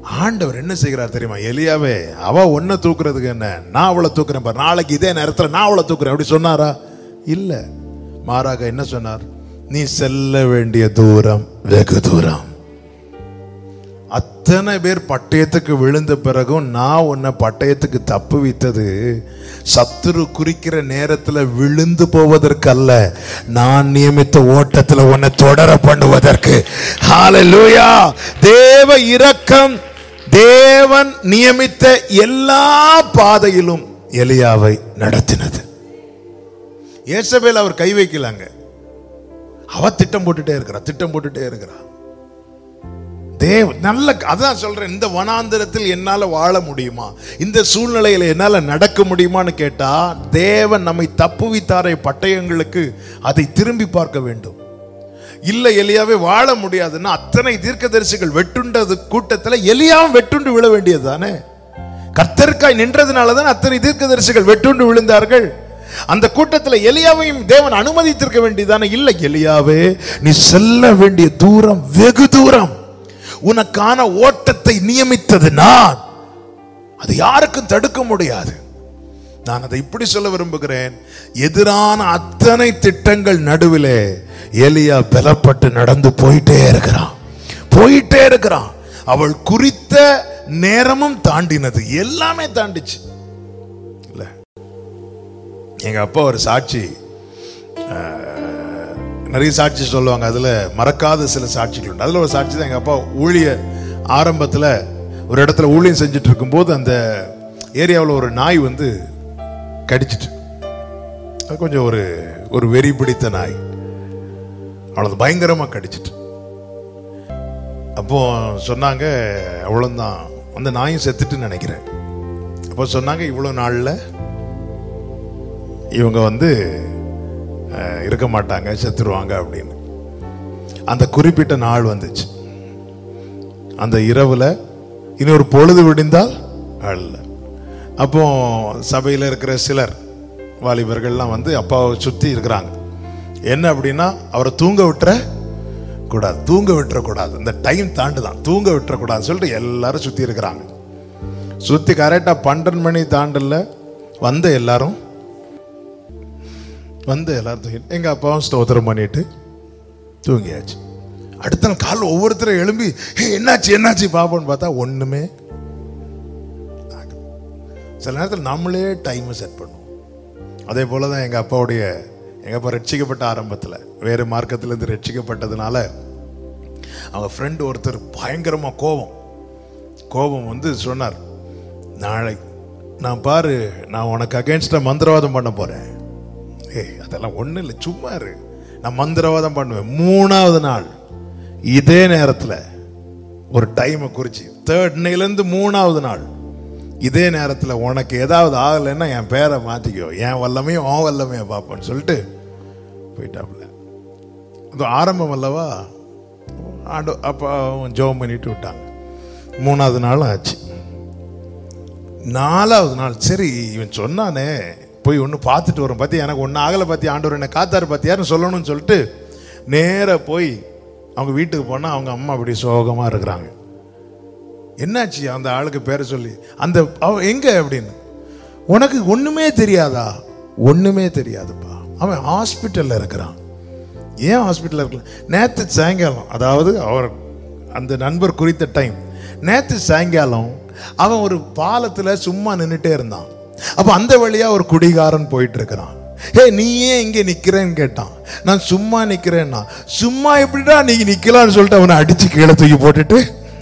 ஆண்டவர் என்ன செய்கிறார் தெரியுமா எலியாவே அவ ஒன்ன தூக்குறதுக்கு என்ன நான் அவளை தூக்குறேன் பாரு நாளைக்கு இதே நேரத்தில் நான் அவளை தூக்குறேன் அப்படி சொன்னாரா இல்ல மாறாக என்ன சொன்னார் நீ செல்ல வேண்டிய தூரம் வெகு தூரம் அத்தனை பேர் பட்டயத்துக்கு விழுந்த பிறகும் நான் உன்னை பட்டயத்துக்கு தப்பு வைத்தது சத்துரு குறிக்கிற நேரத்துல விழுந்து போவதற்கல்ல நான் நியமித்த ஓட்டத்துல உன்னை தொடர பண்ணுவதற்கு ஹalleluya தேவ இரக்கம் தேவன் நியமித்த எல்லா பாதையிலும் எலியாவை நடத்தினது ஏசபேல் அவர் கை வைக்கலாங்க அவ திட்டம் போட்டுட்டே இருக்கிறா திட்டம் போட்டுட்டே இருக்கிறா தேவ நல்ல அதான் சொல்றேன் இந்த வனாந்திரத்தில் என்னால வாழ முடியுமா இந்த சூழ்நிலையில என்னால நடக்க முடியுமான்னு கேட்டா தேவன் நம்மை தப்புவித்தாரை பட்டயங்களுக்கு அதை திரும்பி பார்க்க வேண்டும் இல்ல எலியாவே வாழ முடியாதுன்னா அத்தனை தீர்க்கதரிசிகள் வெட்டுண்டது கூட்டத்துல எலியாவும் வெட்டுண்டு விழ வேண்டியது தானே கர்த்தருக்காய் நின்றதுனால தான் அத்தனை தீர்க்கதரிசிகள் வெட்டுண்டு விழுந்தார்கள் அந்த கூட்டத்தில் எலியாவையும் தேவன் அனுமதித்திருக்க வேண்டியதானே இல்லை எலியாவே நீ செல்ல வேண்டிய தூரம் வெகு தூரம் உனக்கான ஓட்டத்தை நியமித்தது நான் அது யாருக்கும் தடுக்க முடியாது நான் அதை இப்படி சொல்ல விரும்புகிறேன் எதிரான அத்தனை திட்டங்கள் நடுவிலே எலியா பலப்பட்டு நடந்து போயிட்டே இருக்கிறான் போயிட்டே இருக்கிறான் அவள் குறித்த நேரமும் தாண்டினது எல்லாமே தாண்டிச்சு இல்ல எங்க அப்பா ஒரு சாட்சி அஹ், நிறைய சாட்சி சொல்லுவாங்க அதுல மறக்காத சில சாட்சிகள் உண்டு அதுல ஒரு சாட்சி தான் எங்க அப்பா ஊழிய ஆரம்பத்துல ஒரு இடத்துல ஊழியம் செஞ்சுட்டு இருக்கும்போது அந்த ஏரியாவில் ஒரு நாய் வந்து கடிச்சிட்டு அது கொஞ்சம் ஒரு ஒரு வெறி பிடித்த நாய் அவ்வளவு பயங்கரமா கடிச்சிட்டு அப்போ சொன்னாங்க அவ்வளவுதான் அந்த நாயும் செத்துட்டுன்னு நினைக்கிறேன் அப்போ சொன்னாங்க இவ்வளவு நாள்ல இவங்க வந்து அஹ், இருக்க மாட்டாங்க செத்துருவாங்க அப்படின்னு அந்த குறிப்பிட்ட நாள் வந்துச்சு அந்த இரவுல இன்னொரு பொழுது விடிந்தால் அல்ல அப்போ சபையில் இருக்கிற சிலர் வாலிபர்கள்லாம் வந்து அப்பாவை சுற்றி இருக்கிறாங்க என்ன அப்படின்னா அவரை தூங்க விட்டுற கூடாது தூங்க விட்டுறக்கூடாது இந்த டைம் தாண்டுதான் தூங்க விட்டுறக்கூடாதுன்னு சொல்லிட்டு எல்லாரும் சுற்றி இருக்கிறாங்க சுற்றி கரெக்டாக பன்னெண்டு மணி தாண்டல வந்த எல்லாரும் வந்து எல்லாரும் தூங்கி எங்கள் அப்பாவும் ஸ்தோத்திரம் பண்ணிட்டு தூங்கியாச்சு அடுத்த நாள் காலைல ஒவ்வொருத்தரும் எழும்பி "ஹே, என்னாச்சு என்னாச்சு பாப்போன்னு பார்த்தா ஒண்ணுமே ஆகல. சில நேரத்தில் நம்மளே டைமை செட் பண்ணுவோம் அதே போல தான் எங்கள் அப்பாவுடைய எங்கள் அப்பா ரட்சிக்கப்பட்ட ஆரம்பத்தில் வேறு மார்க்கத்திலேருந்து ரட்சிக்கப்பட்டதுனால அவங்க ஃப்ரெண்டு ஒருத்தர் பயங்கரமாக கோபம் கோபம் வந்து சொன்னார் நாளை நான் பாரு நான் உனக்கு அகேன்ஸ்டாக மந்திரவாதம் பண்ண போகிறேன் ஏய் அதெல்லாம் ஒன்றும் இல்லை சும்மா இரு நான் மந்திரவாதம் பண்ணுவேன் மூணாவது நாள் இதே நேரத்தில் ஒரு டைமை குறிச்சு தேர்ட் டேலேருந்து மூணாவது நாள் இதே நேரத்தில் உனக்கு ஏதாவது ஆகலைன்னா என் பேரை மாற்றிக்கோ என் வல்லமையும் உன் வல்லமையும் பார்ப்பேன்னு சொல்லிட்டு போயிட்டாப்புல அது ஆரம்பம் அல்லவா ஆண்டு அப்போ ஜோம் பண்ணிட்டு விட்டாங்க மூணாவது நாளும் ஆச்சு நாலாவது நாள் சரி இவன் சொன்னானே போய் ஒன்று பார்த்துட்டு வரும் பார்த்தி எனக்கு ஒன்றும் ஆகலை பார்த்தி ஆண்டவர் என்ன காத்தாரு பார்த்தியாருன்னு சொல்லணும்னு சொல்லிட்டு நேராக போய் அவங்க வீட்டுக்கு போனால் அவங்க அம்மா அப்படி சோகமாக இருக்கிறாங்க என்னாச்சு அந்த ஆளுக்கு பேரை சொல்லி அந்த அவ எங்க அப்படின்னு உனக்கு ஒண்ணுமே தெரியாதா ஒண்ணுமே தெரியாதுப்பா அவன் ஹாஸ்பிட்டல்ல இருக்கிறான் ஏன் ஹாஸ்பிட்டல்ல இருக்கலாம் நேத்து சாயங்காலம் அதாவது அவர் அந்த நண்பர் குறித்த டைம் நேத்து சாயங்காலம் அவன் ஒரு பாலத்துல சும்மா நின்னுட்டே இருந்தான் அப்ப அந்த வழியா ஒரு குடிகாரன் போயிட்டு இருக்கிறான் ஏ நீ ஏன் இங்க நிக்கிறேன்னு கேட்டான் நான் சும்மா நிக்கிறேன்னா சும்மா எப்படிடா நீ நிக்கலாம்னு சொல்லிட்டு அவனை அடிச்சு கீழே தூக்கி போட்டுட்டு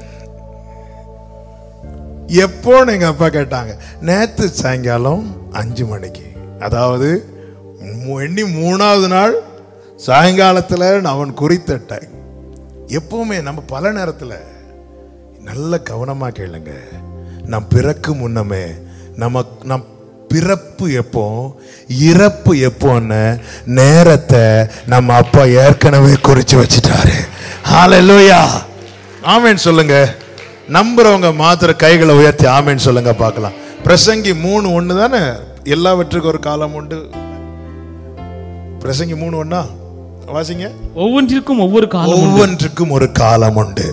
எப்போன்னு எங்க அப்பா கேட்டாங்க நேத்து சாயங்காலம் அஞ்சு மணிக்கு அதாவது மு- எண்ணி மூணாவது நாள் சாயங்காலத்தில் அவன் குறித்த டைம் எப்பவுமே நம்ம பல நேரத்தில் நல்ல கவனமா கேளுங்க நம் பிறக்கு முன்னமே நம்ம நம் பிறப்பு எப்போ இறப்பு எப்போன்னு நேரத்தை நம்ம அப்பா ஏற்கனவே குறிச்சு வச்சிட்டாரு ஹalleluya ஆமென் சொல்லுங்க நம்புறவங்க மாத்திர கைகளை உயர்த்தி ஆமென் சொல்லுங்க பார்க்கலாம் பிரசங்கி மூணு ஒன்று தானே எல்லாவற்றுக்கும் ஒரு காலம் உண்டு பிரசங்கி மூணு ஒண்ணா வாசிங்க ஒவ்வொன்றிற்கும் ஒவ்வொரு காலம் உண்டு. ஒவ்வொன்றுக்கும் ஒரு காலம் உண்டு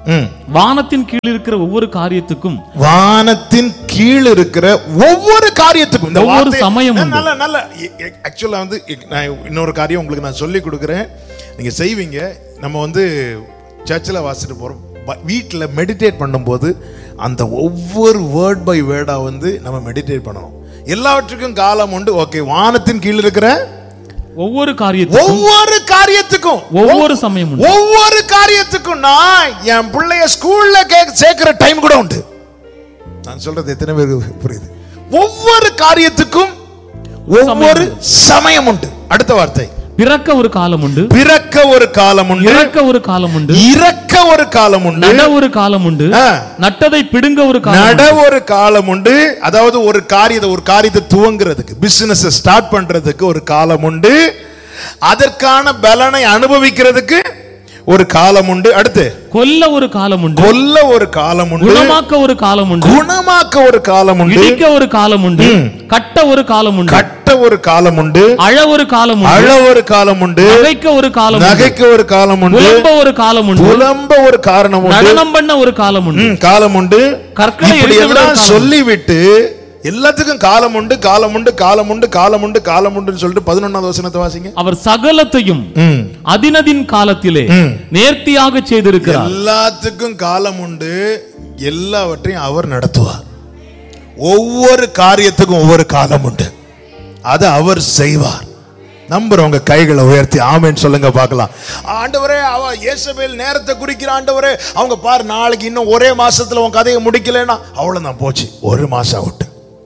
ம். வானத்தின் கீழ் இருக்கிற ஒவ்வொரு காரியத்துக்கும் வானத்தின் கீழ் இருக்கிற ஒவ்வொரு காரியத்துக்கும் இந்த ஒவ்வொரு வார்த்தை- சமயம் உண்டு. நல்ல நல்ல ஆக்சுவலா வந்து இ- நான் இன்னொரு காரியம் உங்களுக்கு நான் சொல்லி கொடுக்குறேன் நீங்க செய்வீங்க நம்ம வந்து சர்ச்சில் வாசிட்டு போறோம் வீட்டில் மெடிடேட் பண்ணும்போது அந்த ஒவ்வொரு வேர்ட் பை வேர்டா வந்து நம்ம மெடிடேட் பண்ணணும் எல்லாவற்றுக்கும் காலம் உண்டு ஓகே வானத்தின் கீழ் இருக்கிற ஒவ்வொரு காரியத்துக்கும் ஒவ்வொரு காரியத்துக்கும் ஒவ்வொரு சமயம் உண்டு ஒவ்வொரு காரியத்துக்கும் நான் என் பிள்ளைய ஸ்கூல்ல கே- சேர்க்கிற டைம் கூட உண்டு நான் சொல்றது எத்தனை பேருக்கு புரியுது ஒவ்வொரு காரியத்துக்கும் ஒவ்வொரு சமயம் உண்டு அடுத்த வார்த்தை பிறக்க ஒரு காலம் உண்டு பிறக்க ஒரு காலம் உண்டு இறக்க ஒரு காலம் உண்டு இறக்க ஒரு காலம் உண்டு நட ஒரு காலம் உண்டு ஆ. நட்டதை பிடுங்க ஒரு காலம் நட ஒரு காலம் உண்டு அதாவது ஒரு காரியத்தை ஒரு காரியத்தை துவங்குறதுக்கு பிசினஸ் ஸ்டார்ட் பண்றதுக்கு ஒரு காலம் உண்டு அதற்கான பலனை அனுபவிக்கிறதுக்கு ஒரு காலம் உண்டு அடுத்து கொல்ல ஒரு காலம் உண்டு கொல்ல ஒரு காலம் உண்டு குணமாக்க ஒரு காலம் உண்டு குணமாக்க ஒரு காலம் உண்டு இடிக்க ஒரு காலம் உண்டு கட்ட ஒரு காலம் உண்டு கட்ட ஒரு காலம் உண்டு அழ ஒரு காலம் உண்டு அழ ஒரு காலம் உண்டு நகைக்க ஒரு காலம் உண்டு நகைக்க ஒரு காலம் உண்டு புலம்ப ஒரு காலம் உண்டு புலம்ப ஒரு காரணம் உண்டு நடனம் பண்ண ஒரு காலம் உண்டு ம், காலம் உண்டு கற்களை இப்படி எரிந்து விட ஒரு எல்லாம் காலம் சொல்லிவிட்டு எல்லாத்துக்கும் காலம் உண்டு காலம் உண்டு காலம் உண்டு காலம் உண்டு காலம் உண்டுன்னு சொல்லிட்டு பதினொன்னாவது வசனத்தை வாசிங்க அவர் சகலத்தையும் ம். அதினதின் காலத்திலே ம். நேர்த்தியாக செய்திருக்கிறார் எல்லாத்துக்கும் காலம் உண்டு எல்லாவற்றையும் அவர் நடத்துவார் ஒவ்வொரு காரியத்துக்கும் ஒவ்வொரு காலம் உண்டு அதை அவர் செய்வார் நம்புறவங்க கைகளை உயர்த்தி ஆமென்னு சொல்லுங்க பார்க்கலாம் ஆண்டவரே அவ இயேசபேல் நேரத்தை குறிக்கிற ஆண்டவரே அவங்க பாரு நாளைக்கு இன்னும் ஒரே மாசத்துல உன் கதையை முடிக்கலைன்னா அவ்வளவுதான் போச்சு ஒரு மாசம் அவுட்டு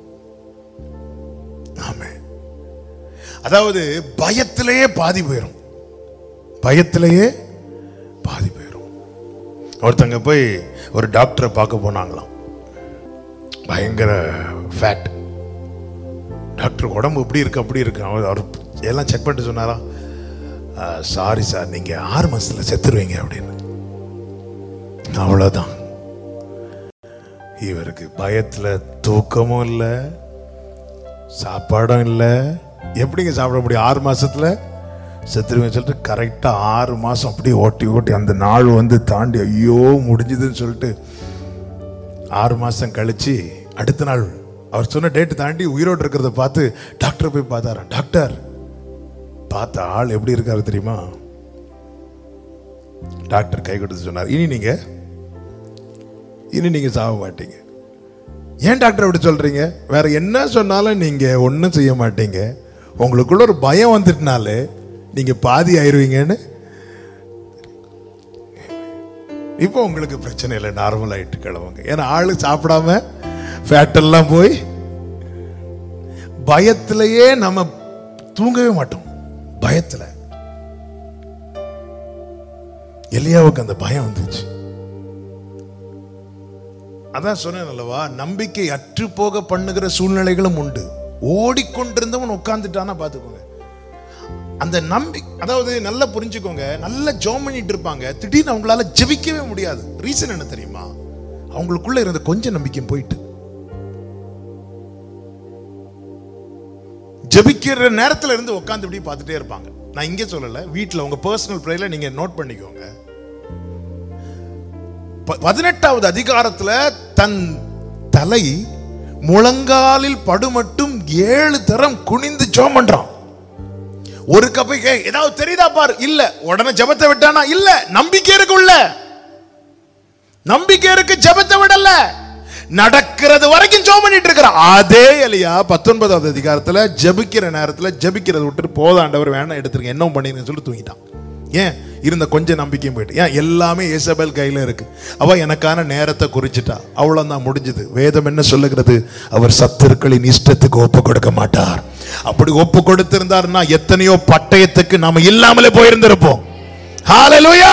ஆமே அதாவது பயத்திலேயே பாதி போயிடும் பயத்திலேயே பாதி போயிடும் ஒருத்தங்க போய் ஒரு டாக்டரை பார்க்க போனாங்களாம் பயங்கர ஃபேட் டாக்டர் உடம்பு இப்படி இருக்கு அப்படி இருக்கு அவர் அவர் எல்லாம் செக் பண்ணிட்டு சொன்னாரா சாரி சார் நீங்க ஆறு மாசத்துல செத்துருவீங்க அப்படின்னு அவ்வளவுதான் இவருக்கு பயத்துல தூக்கமும் இல்லை சாப்பாடும் இல்லை எப்படிங்க சாப்பிட முடியும் ஆறு மாசத்துல செத்துருவேன் சொல்லிட்டு கரெக்டா ஆறு மாசம் அப்படியே ஓட்டி ஓட்டி அந்த நாள் வந்து தாண்டி ஐயோ முடிஞ்சுதுன்னு சொல்லிட்டு ஆறு மாசம் கழிச்சு அடுத்த நாள் அவர் சொன்ன டேட் தாண்டி உயிரோடு இருக்கிறத பார்த்து டாக்டர் போய் பார்த்தாராம் டாக்டர் பார்த்த ஆள் எப்படி இருக்காரு தெரியுமா டாக்டர் கை கொடுத்து சொன்னார் இனி நீங்க இனி நீங்க சாக மாட்டீங்க ஏன் டாக்டர் அப்படி சொல்றீங்க வேற என்ன சொன்னாலும் நீங்க ஒன்றும் செய்ய மாட்டீங்க உங்களுக்குள்ள ஒரு பயம் வந்துட்டுனாலே நீங்க பாதி ஆயிருவீங்கன்னு இப்போ உங்களுக்கு பிரச்சனை இல்லை நார்மல் ஆயிட்டு கிளம்புங்க ஏன்னா ஆளு சாப்பிடாம ஃபேட் எல்லாம் போய் பயத்திலேயே நம்ம தூங்கவே மாட்டோம் பயத்துல எலியாவுக்கு அந்த பயம் வந்துச்சு அதான் சொன்னேன் அல்லவா நம்பிக்கை அற்று போக பண்ணுகிற சூழ்நிலைகளும் உண்டு ஓடிக்கொண்டிருந்தவன் உட்கார்ந்துட்டானா பாத்துக்கோங்க அந்த நம்பி அதாவது நல்லா புரிஞ்சுக்கோங்க நல்லா ஜோம் பண்ணிட்டு இருப்பாங்க திடீர்னு அவங்களால ஜெபிக்கவே முடியாது ரீசன் என்ன தெரியுமா அவங்களுக்குள்ள இருந்த கொஞ்சம் நம்பிக்கை போயிட்டு ஜெபிக்கிற நேரத்துல இருந்து உட்காந்து இப்படி பார்த்துட்டே இருப்பாங்க நான் இங்கே சொல்லல வீட்டில் உங்க பர்சனல் ப்ரேயர்ல நீங்க நோட் பண்ணிக்கோங்க ப- பதினெட்டாவது அதிகாரத்துல தன் தலை முழங்காலில் படுமட்டும் ஏழு தரம் குனிந்து ஜோம் பண்றான் ஒரு கப்பை கே ஏதாவது தெரியுதா பாரு இல்ல உடனே ஜெபத்தை விட்டானா இல்ல நம்பிக்கை இருக்கு உள்ள நம்பிக்கை இருக்கு ஜெபத்தை விடல நடக்கிறது வரைக்கும் ஜெபம் பண்ணிட்டு இருக்கிறான் அதே எலியா பத்தொன்பதாவது அதிகாரத்துல ஜெபிக்கிற நேரத்துல ஜெபிக்கிறத விட்டுட்டு போதாண்டவர் வேணாம் எடுத்துருங்க என்ன பண்ணிருங்க சொல்லி தூங்கிட்டான் ஏன் இருந்த கொஞ்சம் நம்பிக்கையும் போயிட்டு ஏன் எல்லாமே ஏசபேல் கையில இருக்கு அவ எனக்கான நேரத்தை குறிச்சிட்டா அவ்வளவுதான் முடிஞ்சது வேதம் என்ன சொல்லுகிறது அவர் சத்துருக்களின் இஷ்டத்துக்கு ஒப்பு கொடுக்க மாட்டார் அப்படி ஒப்பு கொடுத்திருந்தாருன்னா எத்தனையோ பட்டயத்துக்கு நாம இல்லாமலே போயிருந்திருப்போம் ஹalleluya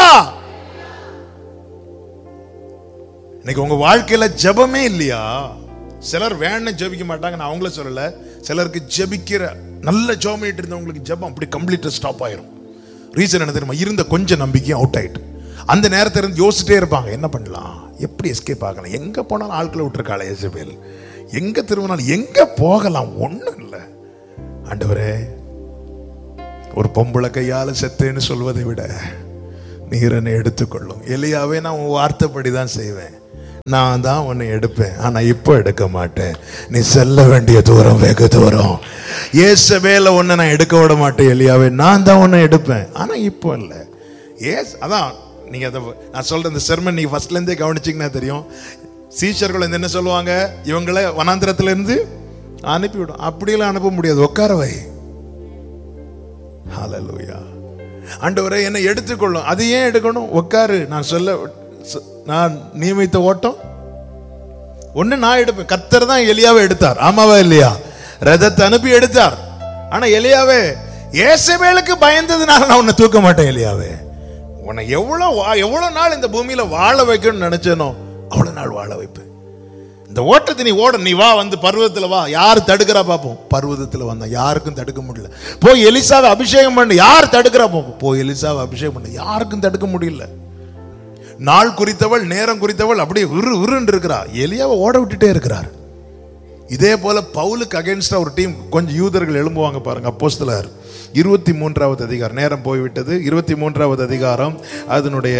இன்னைக்கு உங்க வாழ்க்கையில ஜெபமே இல்லையா சிலர் வேணும் ஜெபிக்க மாட்டாங்க நான் அவங்கள சொல்லல சிலருக்கு ஜெபிக்கிற நல்ல ஜெபம் பண்ணிட்டு இருந்தவங்களுக்கு ஜெபம் அப்படி கம்ப்ளீட்டா ஸ்டாப் ஆயிரும் ரீசன் என்ன தெரியுமா இருந்த கொஞ்சம் நம்பிக்கையும் அவுட் ஆயிட்டு அந்த நேரத்துல இருந்து யோசிச்சிட்டே இருப்பாங்க என்ன பண்ணலாம் எப்படி எஸ்கேப் ஆகலாம் எங்க போனாலும் ஆட்களை விட்டுருக்காளே எசபேல் எங்க திரும்பினாலும் எங்க போகலாம் ஒண்ணும் இல்லை ஆண்டவரே ஒரு பொம்பளை கையால செத்தேன்னு சொல்வதை விட நீர் என்னை எடுத்துக்கொள்ளும் எலியாவே நான் உன் வார்த்தைப்படி தான் செய்வேன் நான் தான் உன்னை எடுப்பேன் ஆனா இப்போ எடுக்க மாட்டேன் நீ செல்ல வேண்டிய தூரம் வெகு தூரம் ஏசபேல உன்னை நான் எடுக்க விட மாட்டேன் எலியாவே நான் தான் உன்னை எடுப்பேன் ஆனா இப்போ இல்லை ஏஸ் அதான் நீங்க அதை நான் சொல்ற இந்த செர்மன் நீங்க ஃபர்ஸ்ட்ல இருந்தே கவனிச்சீங்கன்னா தெரியும் சீஷர்கள் வந்து என்ன சொல்லுவாங்க இவங்களை வனாந்திரத்துல இருந்து அனுப்பிவிடும் அப்படியெல்லாம் அனுப்ப முடியாது உட்கார வை ஹalleluya ஆண்டவரே என்னை எடுத்துக்கொள்ளும் அது ஏன் எடுக்கணும் உட்காரு நான் சொல்ல சொ- நான் நியமித்த ஓட்டம் ஒண்ணு நான் எடுப்பேன் கத்தர் தான் எலியாவை எடுத்தார் ஆமாவா இல்லையா ரதத்தை அனுப்பி எடுத்தார் ஆனா எலியாவே ஏசபேலுக்கு பயந்ததுனால நான் உன்னை தூக்க மாட்டேன் எலியாவே உன்னை எவ்வளவு வா- எவ்வளவு நாள் இந்த பூமியில வாழ வைக்கணும்னு நினைச்சேனோ அவ்வளவு நாள் வாழ வைப்பேன் இந்த ஓட்டத்தை நீ ஓட நீ வா வந்து பர்வதத்துல வா யார் தடுக்கிறா பார்ப்போம் பர்வதத்துல வந்தான் யாருக்கும் தடுக்க முடியல போய் எலிசாவை அபிஷேகம் பண்ணு யார் தடுக்கிறா பார்ப்போம் போய் எலிசாவை அபிஷேகம் பண்ணு யாருக்கும் தடுக்க முடியல நாள் குறித்தவள் நேரம் குறித்தவள் அப்படியே உரு உருன்னு இருக்கிறா எலியாவை ஓட விட்டுட்டே இருக்கிறார் இதே போல பவுலுக்கு அகைன்ஸ்டா ஒரு டீம் கொஞ்சம் யூதர்கள் எழும்புவாங்க பாருங்க அப்போஸ்தலர் இருபத்தி மூன்றாவது அதிகாரம் நேரம் போய்விட்டது இருபத்தி மூன்றாவது அதிகாரம் அதனுடைய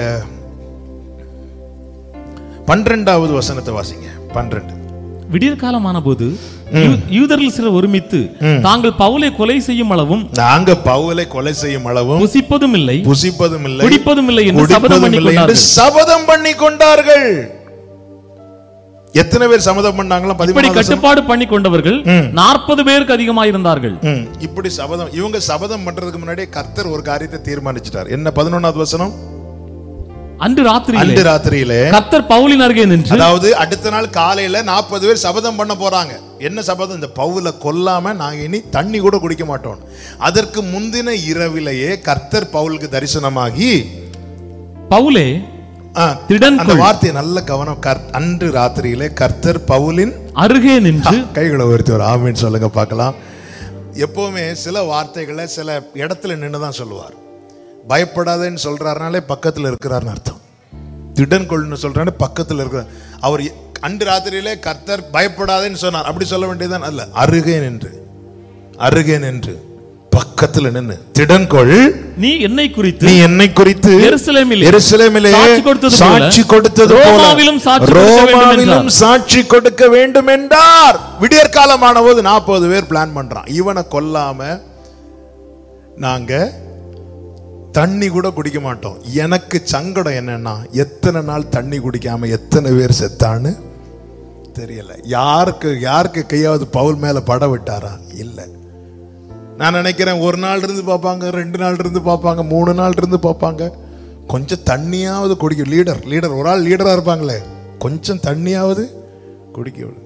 பன்னிரெண்டாவது வசனத்தை வாசிங்க பன்னிரெண்டு விடியற்காலமான போது யூ- யூதர்கள் சிலர் ஒருமித்து தாங்கள் பவுலை கொலை செய்யும் அளவும் நாங்க பவுலை கொலை செய்யும் அளவும் புசிப்பதும் இல்லை புசிப்பதும் இல்லை குடிப்பதும் இல்லை என்று சபதம் குடிப்பதும் பண்ணி இல்லை என்று கொண்டார்கள் சபதம் பண்ணி கொண்டார்கள் எத்தனை பேர் சபதம் பண்ணாங்களா இப்படி பதிமூணாவது வசனம்? கட்டுப்பாடு பண்ணி கொண்டவர்கள் நாற்பது பேருக்கு அதிகமாயிருந்தார்கள் ம், இப்படி சபதம் இவங்க சபதம் பண்றதுக்கு முன்னாடியே கர்த்தர் ஒரு காரியத்தை தீர்மானிச்சிட்டார் என்ன பதினொன்னாவது வசனம் அன்று ராத்திரியிலே அன்று ராத்திரியிலே கத்தர் பவுலின் அருகே நின்று அதாவது அடுத்த நாள் காலையில நாற்பது பேர் சபதம் பண்ண போறாங்க என்ன சபதம் இந்த பவுல கொல்லாம நாங்க இனி தண்ணி கூட குடிக்க மாட்டோம் அதற்கு முந்தின இரவிலேயே கர்த்தர் பவுலுக்கு தரிசனமாகி பவுலே ஆ, திடன் அந்த வார்த்தையை நல்ல கவனம் கர்- அன்று ராத்திரியிலே கர்த்தர் பவுலின் அருகே நின்று கைகளை உயர்த்தி ஒரு ஆமீன் சொல்லுங்க பார்க்கலாம் எப்பவுமே சில வார்த்தைகளை சில இடத்துல நின்று தான் சொல்லுவார் பயப்படாதேன்னு சொல்றாருனாலே பக்கத்துல இருக்கிறார்னு அர்த்தம் திடன் கொள்ளுன்னு சொல்றாரு பக்கத்துல இருக்கிறார் அவர் எ- அன்று ராத்திரியிலே கர்த்தர் பயப்படாதேன்னு சொன்னார் அப்படி சொல்ல வேண்டியதுதான் அல்ல அருகே நின்று அருகே நின்று பக்கத்துல நின்று திடன் கொள் நீ என்னை குறித்து நீ என்னை குறித்து எருசலேமிலே எருசலேமிலே சாட்சி கொடுத்தது போல, சாட்சி கொடுத்தது போல ரோமாவிலும் சாட்சி கொடுக்க வேண்டும் ரோமாவிலும் என்றார். சாட்சி கொடுக்க வேண்டும் என்றார் விடியற் காலமான போது நாற்பது பேர் பிளான் பண்றான் இவனை கொல்லாம நாங்க தண்ணி கூட குடிக்க மாட்டோம் எனக்கு சங்கடம் என்னன்னா எத்தனை நாள் தண்ணி குடிக்காம எத்தனை பேர் செத்தான்னு தெரியல யாருக்கு யாருக்கு கையாவது பவுல் மேல பட விட்டாரா இல்லை நான் நினைக்கிறேன் ஒரு நாள் இருந்து பார்ப்பாங்க ரெண்டு நாள் இருந்து பார்ப்பாங்க மூணு நாள் இருந்து பார்ப்பாங்க கொஞ்சம் தண்ணியாவது குடிக்க லீடர் லீடர் ஒரு ஆள் லீடரா இருப்பாங்களே கொஞ்சம் தண்ணியாவது குடிக்க விடுங்க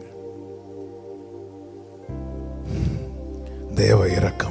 தேவ இரக்கம்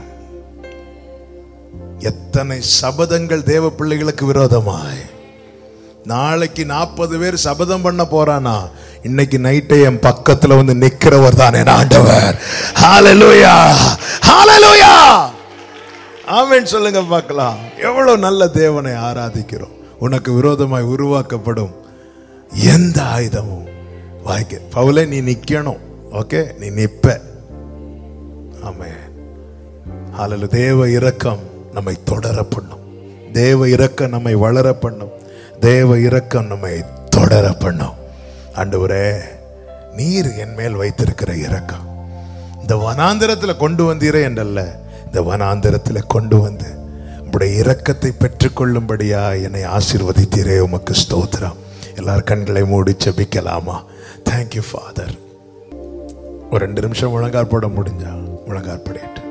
எத்தனை சபதங்கள் தேவ பிள்ளைகளுக்கு விரோதமாய் நாளைக்கு நாற்பது பேர் சபதம் பண்ண போறானா இன்னைக்கு நைட்டே என் பக்கத்துல வந்து நிக்கிறவர் தான் என் ஆண்டவர் ஹalleluya ஹalleluya ஆமென் சொல்லுங்க பார்க்கலாம் எவ்வளவு நல்ல தேவனை ஆராதிக்கிறோம் உனக்கு விரோதமாய் உருவாக்கப்படும் எந்த ஆயுதமும் வாய்க்க பவுலே நீ நிக்கணும் ஓகே நீ நிப்ப ஆமென் ஹalleluya தேவ இரக்கம் நம்மை தொடர பண்ணும் தேவ இரக்கம் நம்மை வளர பண்ணும் தேவ இரக்கம் நம்மை தொடர பண்ணும் ஆண்டவரே நீர் என் மேல் வைத்திருக்கிற இரக்கம் இந்த வனாந்திரத்துல கொண்டு வந்தீரே என்றல்ல இந்த வனாந்திரத்துல கொண்டு வந்து உம்முடைய இரக்கத்தை பெற்றுக்கொள்ளும்படியா என்னை ஆசீர்வதித்தீரே உமக்கு ஸ்தோத்திரம் எல்லார் கண்களை மூடி செபிக்கலாமா தேங்க்யூ ஃபாதர் ஒரு ரெண்டு நிமிஷம் முழங்கார் போட முடிஞ்சா முழங்கார் படிட்டு